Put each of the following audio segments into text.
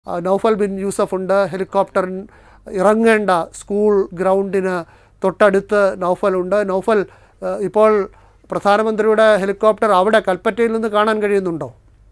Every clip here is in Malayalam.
ആ, നൗഫൽ ബിൻ യൂസഫ് ഉണ്ട് ഹെലികോപ്റ്റർ ഇറങ്ങേണ്ട സ്കൂൾ ഗ്രൗണ്ടിന് തൊട്ടടുത്ത് നൗഫലുണ്ട് നൗഫൽ ആ, ഇപ്പോൾ പ്രധാനമന്ത്രിയുടെ ഹെലികോപ്റ്റർ അവിടെ കൽപ്പറ്റയിൽ നിന്ന് കാണാൻ കഴിയുന്നുണ്ടോ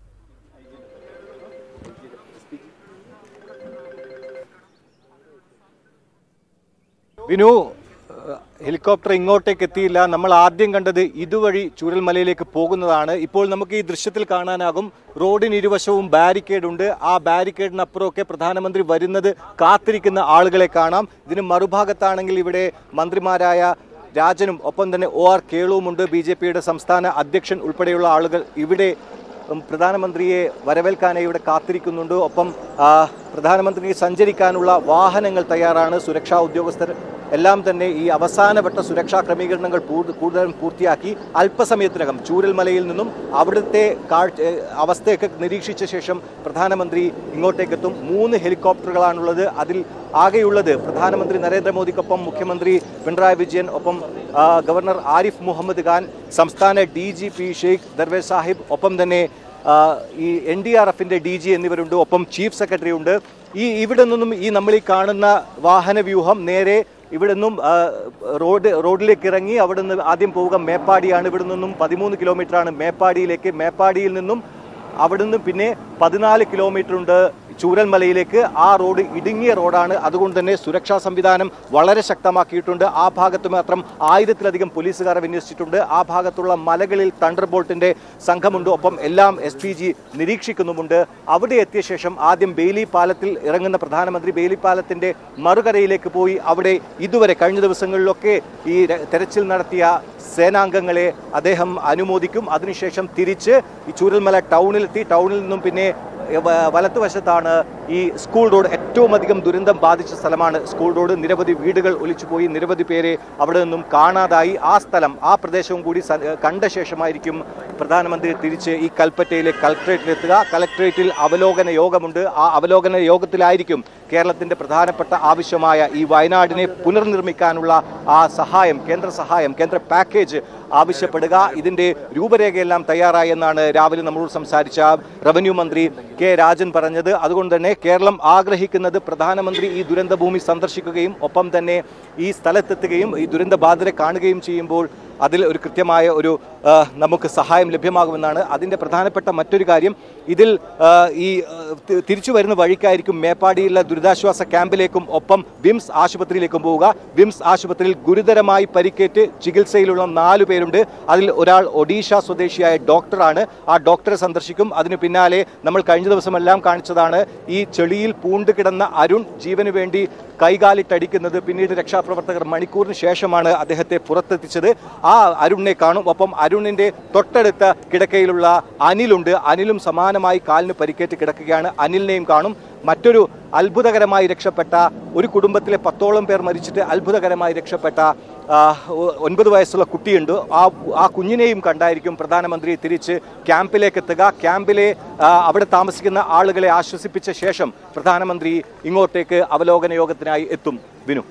വിനു ഏഹ്, ഹെലികോപ്റ്റർ ഇങ്ങോട്ടേക്ക് എത്തിയില്ല നമ്മൾ ആദ്യം കണ്ടത് ഇതുവഴി ചൂരൽമലയിലേക്ക് പോകുന്നതാണ് ഇപ്പോൾ നമുക്ക് ഈ ദൃശ്യത്തിൽ കാണാനാകും റോഡിന് ഇരുവശവും ബാരിക്കേഡ് ഉണ്ട് ആ ബാരിക്കേഡിനപ്പുറമൊക്കെ പ്രധാനമന്ത്രി വരുന്നത് കാത്തിരിക്കുന്ന ആളുകളെ കാണാം ഇതിന് മറുഭാഗത്താണെങ്കിൽ ഇവിടെ മന്ത്രിമാരായ രാജനും ഒപ്പം തന്നെ ഒ ആർ കേളുവുമുണ്ട് ബി ജെ പിയുടെ സംസ്ഥാന അധ്യക്ഷൻ ഉൾപ്പെടെയുള്ള ആളുകൾ ഇവിടെ ഉം, പ്രധാനമന്ത്രിയെ വരവേൽക്കാനായി ഇവിടെ കാത്തിരിക്കുന്നുണ്ട് ഒപ്പം ആ, പ്രധാനമന്ത്രിക്ക് സഞ്ചരിക്കാനുള്ള വാഹനങ്ങൾ തയ്യാറാണ് സുരക്ഷാ ഉദ്യോഗസ്ഥർ എല്ലാം തന്നെ ഈ അവസാനവട്ട സുരക്ഷാ ക്രമീകരണങ്ങൾ പൂർ- കൂടുതലും പൂർത്തിയാക്കി അല്പസമയത്തിനകം ചൂരൽമലയിൽ നിന്നും അവിടുത്തെ കാഴ്ച ഏ, അവസ്ഥയൊക്കെ നിരീക്ഷിച്ച ശേഷം പ്രധാനമന്ത്രി ഇങ്ങോട്ടേക്കെത്തും മൂന്ന് ഹെലികോപ്റ്ററുകളാണുള്ളത് അതിൽ ആകെയുള്ളത് പ്രധാനമന്ത്രി നരേന്ദ്രമോദിക്കൊപ്പം മുഖ്യമന്ത്രി പിണറായി വിജയൻ ഒപ്പം ആ, ഗവർണർ ആരിഫ് മുഹമ്മദ് ഖാൻ സംസ്ഥാന D G P Sheikh Darvesh Sahib ഒപ്പം തന്നെ ആ, ഈ എൻ ഡി ആർ എഫിന്റെ ഡി ജി എന്നിവരുണ്ട് ഒപ്പം ചീഫ് സെക്രട്ടറി ഉണ്ട് ഈ ഇവിടെ നിന്നും ഈ നമ്മൾ ഈ കാണുന്ന വാഹന വ്യൂഹം നേരെ ഇവിടെ നിന്നും ആ, റോഡ് റോഡിലേക്ക് ഇറങ്ങി അവിടെ നിന്ന് ആദ്യം പോവുക മേപ്പാടിയാണ് ഇവിടെ നിന്നും പതിമൂന്ന് കിലോമീറ്ററാണ് മേപ്പാടിയിലേക്ക് മേപ്പാടിയിൽ നിന്നും അവിടെ നിന്ന് പിന്നെ പതിനാല് കിലോമീറ്റർ ഉണ്ട് ചൂരൽമലയിലേക്ക് ആ റോഡ് ഇടുങ്ങിയ റോഡാണ് അതുകൊണ്ട് തന്നെ സുരക്ഷാ സംവിധാനം വളരെ ശക്തമാക്കിയിട്ടുണ്ട് ആ ഭാഗത്ത് മാത്രം ആയിരത്തിലധികം പോലീസുകാരെ വിന്യസിച്ചിട്ടുണ്ട് ആ ഭാഗത്തുള്ള മലകളിൽ തണ്ടർ ബോൾട്ടിന്റെ സംഘമുണ്ട് ഒപ്പം എല്ലാം എസ് പി ജി നിരീക്ഷിക്കുന്നുമുണ്ട് അവിടെ എത്തിയ ശേഷം ആദ്യം ബെയിലി പാലത്തിൽ ഇറങ്ങുന്ന പ്രധാനമന്ത്രി ബെയിലി പാലത്തിന്റെ മറുകരയിലേക്ക് പോയി അവിടെ ഇതുവരെ കഴിഞ്ഞ ദിവസങ്ങളിലൊക്കെ ഈ ര- തെരച്ചിൽ നടത്തിയ സേനാംഗങ്ങളെ അദ്ദേഹം അനുമോദിക്കും അതിനുശേഷം തിരിച്ച് ഈ ചൂരൽമല ടൗണിലെത്തി ടൗണിൽ നിന്നും പിന്നെ വ- വലത്തുവശത്താണ് ഈ സ്കൂൾ റോഡ് ഏറ്റവും അധികം ദുരന്തം ബാധിച്ച സ്ഥലമാണ് സ്കൂൾ റോഡ് നിരവധി വീടുകൾ ഒലിച്ചുപോയി നിരവധി പേരെ അവിടെ നിന്നും കാണാതായി ആ സ്ഥലം ആ പ്രദേശവും കൂടി സ- കണ്ട ശേഷമായിരിക്കും പ്രധാനമന്ത്രി തിരിച്ച് ഈ കൽപ്പറ്റയിലെ കലക്ട്രേറ്റിലെത്തുക കലക്ട്രേറ്റിൽ അവലോകന യോഗമുണ്ട് ആ അവലോകന യോഗത്തിലായിരിക്കും കേരളത്തിന്റെ പ്രധാനപ്പെട്ട ആവശ്യമായ ഈ വയനാടിനെ പുനർനിർമ്മിക്കാനുള്ള ആ സഹായം കേന്ദ്ര സഹായം കേന്ദ്ര പാക്കേജ് ആവശ്യപ്പെടുക ഇതിന്റെ രൂപരേഖയെല്ലാം തയ്യാറായി എന്നാണ് രാവിലെ നമ്മളോട് സംസാരിച്ച റവന്യൂ മന്ത്രി കെ രാജൻ പറഞ്ഞത് അതുകൊണ്ട് തന്നെ കേരളം ആഗ്രഹിക്കുന്നത് പ്രധാനമന്ത്രി ഈ ദുരന്തഭൂമി സന്ദർശിക്കുകയും ഒപ്പം തന്നെ ഈ സ്ഥലത്തെത്തുകയും ഈ ദുരന്ത ബാധിതരെ കാണുകയും ചെയ്യുമ്പോൾ അതിൽ ഒരു കൃത്യമായ ഒരു ആ, നമുക്ക് സഹായം ലഭ്യമാകുമെന്നാണ് അതിൻ്റെ പ്രധാനപ്പെട്ട മറ്റൊരു കാര്യം ഇതിൽ ആ, ഈ ആ, തി- തിരിച്ചു വരുന്ന വഴിക്കായിരിക്കും മേപ്പാടിയിലെ ദുരിതാശ്വാസ ക്യാമ്പിലേക്കും ഒപ്പം വിംസ് ആശുപത്രിയിലേക്കും പോവുക വിംസ് ആശുപത്രിയിൽ ഗുരുതരമായി പരിക്കേറ്റ് ചികിത്സയിലുള്ള നാലു പേരുണ്ട് അതിൽ ഒരാൾ ഒഡീഷ സ്വദേശിയായ ഡോക്ടറാണ് ആ ഡോക്ടറെ സന്ദർശിക്കും അതിന് പിന്നാലെ നമ്മൾ കഴിഞ്ഞ ദിവസമെല്ലാം കാണിച്ചതാണ് ഈ ചെളിയിൽ പൂണ്ട് കിടന്ന അരുൺ ജീവന് വേണ്ടി കൈകാലിട്ടടിക്കുന്നത് പിന്നീട് രക്ഷാപ്രവർത്തകർ മണിക്കൂറിന് ശേഷമാണ് അദ്ദേഹത്തെ പുറത്തെത്തിച്ചത് ആ അരുണിനെ കാണും ഒപ്പം അരുണിന്റെ തൊട്ടടുത്ത കിടക്കയിലുള്ള അനിലുണ്ട് അനിലും സമാനമായി കാലിന് പരിക്കേറ്റ് കിടക്കുകയാണ് അനിലിനെയും കാണും മറ്റൊരു അത്ഭുതകരമായി രക്ഷപ്പെട്ട ഒരു കുടുംബത്തിലെ പത്തോളം പേർ മരിച്ചിട്ട് അത്ഭുതകരമായി രക്ഷപ്പെട്ട ആ, ഒ- ഒൻപത് വയസ്സുള്ള കുട്ടിയുണ്ട് ആ ആ കുഞ്ഞിനെയും കണ്ടായിരിക്കും പ്രധാനമന്ത്രി തിരിച്ച് ക്യാമ്പിലേക്ക് എത്തുക ക്യാമ്പിലെ ആ, അവിടെ താമസിക്കുന്ന ആളുകളെ ആശ്വസിപ്പിച്ച ശേഷം പ്രധാനമന്ത്രി ഇങ്ങോട്ടേക്ക് അവലോകന യോഗത്തിനായി എത്തും വിനു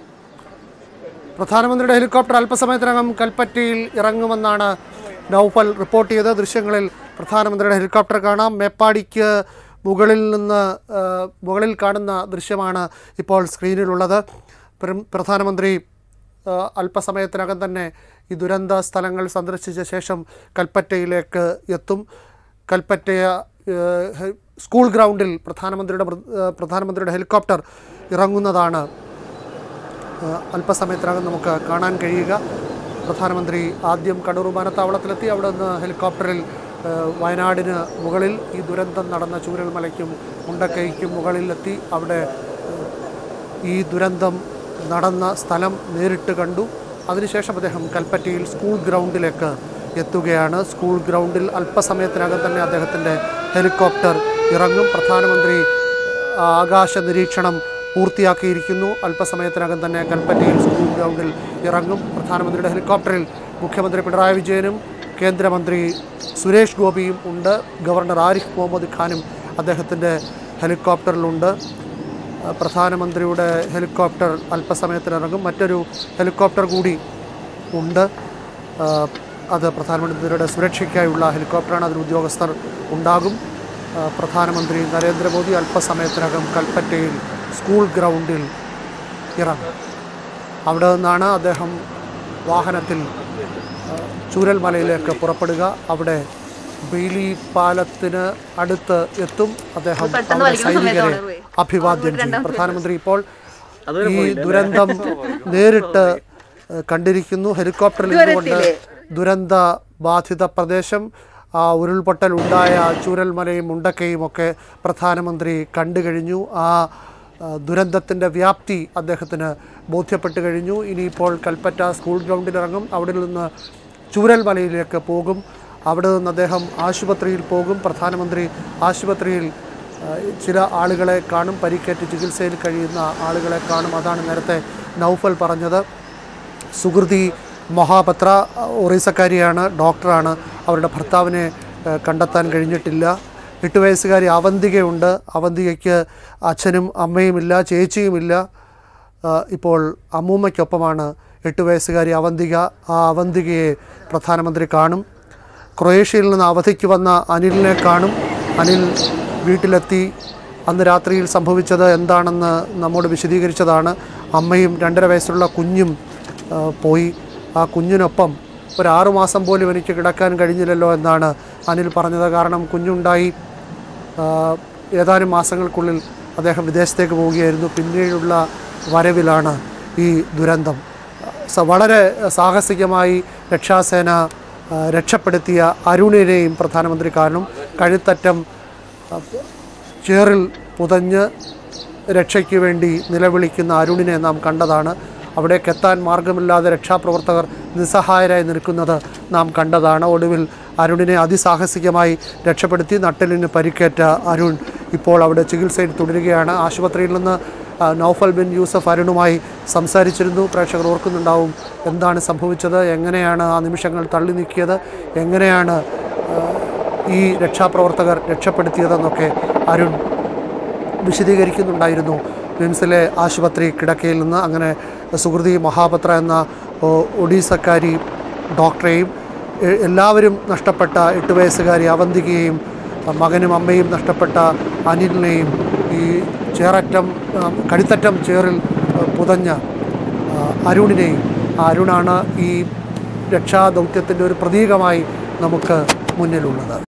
പ്രധാനമന്ത്രിയുടെ ഹെലികോപ്റ്റർ അല്പസമയത്തിനകം കൽപ്പറ്റയിൽ ഇറങ്ങുമെന്നാണ് നൗഫൽ റിപ്പോർട്ട് ചെയ്ത ദൃശ്യങ്ങളിൽ പ്രധാനമന്ത്രിയുടെ ഹെലികോപ്റ്റർ കാണാം മേപ്പാടിക്ക് മുകളിൽ നിന്ന് ആ, മുകളിൽ കാണുന്ന ദൃശ്യമാണ് ഇപ്പോൾ സ്ക്രീനിലുള്ളത് പ്ര- പ്രധാനമന്ത്രി ആ, അല്പസമയത്തിനകം തന്നെ ഈ ദുരന്ത സ്ഥലങ്ങൾ സന്ദർശിച്ച ശേഷം കൽപ്പറ്റയിലേക്ക് എത്തും കൽപ്പറ്റ ആ, ഹെ- സ്കൂൾ ഗ്രൗണ്ടിൽ പ്രധാനമന്ത്രിയുടെ മൃ- ആ, പ്രധാനമന്ത്രിയുടെ ഹെലികോപ്റ്റർ ഇറങ്ങുന്നതാണ് ഏഹ് അല്പസമയത്തിനകം നമുക്ക് കാണാൻ കഴിയുക പ്രധാനമന്ത്രി ആദ്യം കണ്ണൂർ വിമാനത്താവളത്തിലെത്തി അവിടെ നിന്ന് ഹെലികോപ്റ്ററിൽ ഏഹ് വയനാടിന് മുകളിൽ ഈ ദുരന്തം നടന്ന ചൂരൽമലയ്ക്കും മുണ്ടക്കൈക്കും മുകളിലെത്തി അവിടെ ഏഹ് ഈ ദുരന്തം നടന്ന സ്ഥലം നേരിട്ട് കണ്ടു അതിനുശേഷം അദ്ദേഹം കൽപ്പറ്റയിൽ സ്കൂൾ ഗ്രൗണ്ടിലേക്ക് എത്തുകയാണ് സ്കൂൾ ഗ്രൗണ്ടിൽ അല്പസമയത്തിനകം തന്നെ അദ്ദേഹത്തിൻ്റെ ഹെലികോപ്റ്റർ ഇറങ്ങും പ്രധാനമന്ത്രി ആകാശ നിരീക്ഷണം പൂർത്തിയാക്കിയിരിക്കുന്നു അല്പസമയത്തിനകം തന്നെ കൽപ്പറ്റയിൽ സ്കൂൾ ഗ്രൗണ്ടിൽ ഇറങ്ങും പ്രധാനമന്ത്രിയുടെ ഹെലികോപ്റ്ററിൽ മുഖ്യമന്ത്രി പിണറായി വിജയനും കേന്ദ്രമന്ത്രി സുരേഷ് ഗോപിയും ഉണ്ട് ഗവർണർ ആരിഫ് മുഹമ്മദ് ഖാനും അദ്ദേഹത്തിൻ്റെ ഹെലികോപ്റ്ററിലുണ്ട് ആ, പ്രധാനമന്ത്രിയുടെ ഹെലികോപ്റ്റർ അല്പസമയത്തിനിറങ്ങും മറ്റൊരു ഹെലികോപ്റ്റർ കൂടി ഉണ്ട് ആ, അത് പ്രധാനമന്ത്രിയുടെ സുരക്ഷയ്ക്കായുള്ള ഹെലികോപ്റ്ററാണ് അതിൽ ഉദ്യോഗസ്ഥർ ഉണ്ടാകും ആ, പ്രധാനമന്ത്രി നരേന്ദ്രമോദി അല്പസമയത്തിനകം കൽപ്പറ്റയിൽ സ്കൂൾ ഗ്രൗണ്ടിൽ ഇറങ്ങും അവിടെ നിന്നാണ് അദ്ദേഹം വാഹനത്തിൽ ആ, ചൂരൽമലയിലേക്ക് പുറപ്പെടുക അവിടെ ബെയിലി പാലത്തിന് അടുത്ത് എത്തും അദ്ദേഹം അവിടെ സൈനികരെ അഭിവാദ്യം ചെയ്യും പ്രധാനമന്ത്രി ഇപ്പോൾ ഈ ദുരന്തം നേരിട്ട് ഏഹ്, കണ്ടിരിക്കുന്നു ഹെലികോപ്റ്ററിൽ നിന്നുകൊണ്ട് ദുരന്ത ബാധിത പ്രദേശം ആ ഉരുൾപൊട്ടൽ ഉണ്ടായ ചൂരൽമലയും മുണ്ടക്കയും ഒക്കെ പ്രധാനമന്ത്രി കണ്ടു കഴിഞ്ഞു ആ ആ, ദുരന്തത്തിൻ്റെ വ്യാപ്തി അദ്ദേഹത്തിന് ബോധ്യപ്പെട്ട് കഴിഞ്ഞു ഇനിയിപ്പോൾ കൽപ്പറ്റ സ്കൂൾ ഗ്രൗണ്ടിൽ ഇറങ്ങും അവിടെ നിന്ന് ചൂരൽമലയിലേക്ക് പോകും അവിടെ നിന്ന് അദ്ദേഹം ആശുപത്രിയിൽ പോകും പ്രധാനമന്ത്രി ആശുപത്രിയിൽ ആ, ചില ആളുകളെ കാണും പരിക്കേറ്റ് ചികിത്സയിൽ കഴിയുന്ന ആളുകളെ കാണും അതാണ് നേരത്തെ നൗഫൽ പറഞ്ഞത് സുഹൃതി മൊഹാപത്ര ഒറീസക്കാരിയാണ് ഡോക്ടറാണ് അവരുടെ ഭർത്താവിനെ ആ, കണ്ടെത്താൻ കഴിഞ്ഞിട്ടില്ല എട്ട് വയസ്സുകാരി അവന്തികയുണ്ട് അവന്തികയ്ക്ക് അച്ഛനും അമ്മയുമില്ല ചേച്ചിയുമില്ല ആ, ഇപ്പോൾ അമ്മൂമ്മയ്ക്കൊപ്പമാണ് എട്ട് വയസ്സുകാരി അവന്തിക ആ അവന്തികയെ പ്രധാനമന്ത്രി കാണും ക്രൊയേഷ്യയിൽ നിന്ന് അവധിക്ക് വന്ന അനിലിനെ കാണും അനിൽ വീട്ടിലെത്തി അന്ന് രാത്രിയിൽ സംഭവിച്ചത് എന്താണെന്ന് നമ്മോട് വിശദീകരിച്ചതാണ് അമ്മയും രണ്ടര വയസ്സുള്ള കുഞ്ഞും ആ, പോയി ആ കുഞ്ഞിനൊപ്പം ഒരു ആറുമാസം പോലും എനിക്ക് കിടക്കാൻ കഴിഞ്ഞില്ലല്ലോ എന്നാണ് അനിൽ പറഞ്ഞത് കാരണം കുഞ്ഞുണ്ടായി ആ, ഏതാനും മാസങ്ങൾക്കുള്ളിൽ അദ്ദേഹം വിദേശത്തേക്ക് പോവുകയായിരുന്നു പിന്നീടുള്ള വരവിലാണ് ഈ ദുരന്തം സ- വളരെ സാഹസികമായി രക്ഷാസേന ആ, രക്ഷപ്പെടുത്തിയ അരുണിനെയും പ്രധാനമന്ത്രി കാണും കഴുത്തറ്റം ആ, ചേറിൽ പുതഞ്ഞ് രക്ഷയ്ക്ക് വേണ്ടി നിലവിളിക്കുന്ന അരുണിനെ നാം കണ്ടതാണ് അവിടേക്ക് എത്താൻ മാർഗമില്ലാതെ രക്ഷാപ്രവർത്തകർ നിസ്സഹായരായി നിൽക്കുന്നത് നാം കണ്ടതാണ് ഒടുവിൽ അരുണിനെ അതിസാഹസികമായി രക്ഷപ്പെടുത്തി നട്ടലിന് പരിക്കേറ്റ അരുൺ ഇപ്പോൾ അവിടെ ചികിത്സയിൽ തുടരുകയാണ് ആശുപത്രിയിൽ നിന്ന് ആ, നൗഫൽ ബിൻ യൂസഫ് അരുണുമായി സംസാരിച്ചിരുന്നു പ്രേക്ഷകർ ഓർക്കുന്നുണ്ടാവും എന്താണ് സംഭവിച്ചത് എങ്ങനെയാണ് ആ നിമിഷങ്ങൾ തള്ളി നീക്കിയത് എങ്ങനെയാണ് ആ, ഈ രക്ഷാപ്രവർത്തകർ രക്ഷപ്പെടുത്തിയതെന്നൊക്കെ അരുൺ വിശദീകരിക്കുന്നുണ്ടായിരുന്നു വിംസിലെ ആശുപത്രി കിടക്കയിൽ നിന്ന് അങ്ങനെ സുഹൃതി മഹാപത്ര എന്ന ഓ, ഒഡീസക്കാരി ഡോക്ടറെയും എ- എല്ലാവരും നഷ്ടപ്പെട്ട എട്ട് വയസ്സുകാരി അവന്തികയെയും മകനും അമ്മയും നഷ്ടപ്പെട്ട അനിലിനെയും ഈ ചേററ്റം ആ, കഴുത്തറ്റം ചേറിൽ ആ, പുതഞ്ഞ ആ, അരുണിനെയും ആ അരുണാണ് ഈ രക്ഷാദൗത്യത്തിൻ്റെ ഒരു പ്രതീകമായി നമുക്ക് മുന്നിലുള്ളത്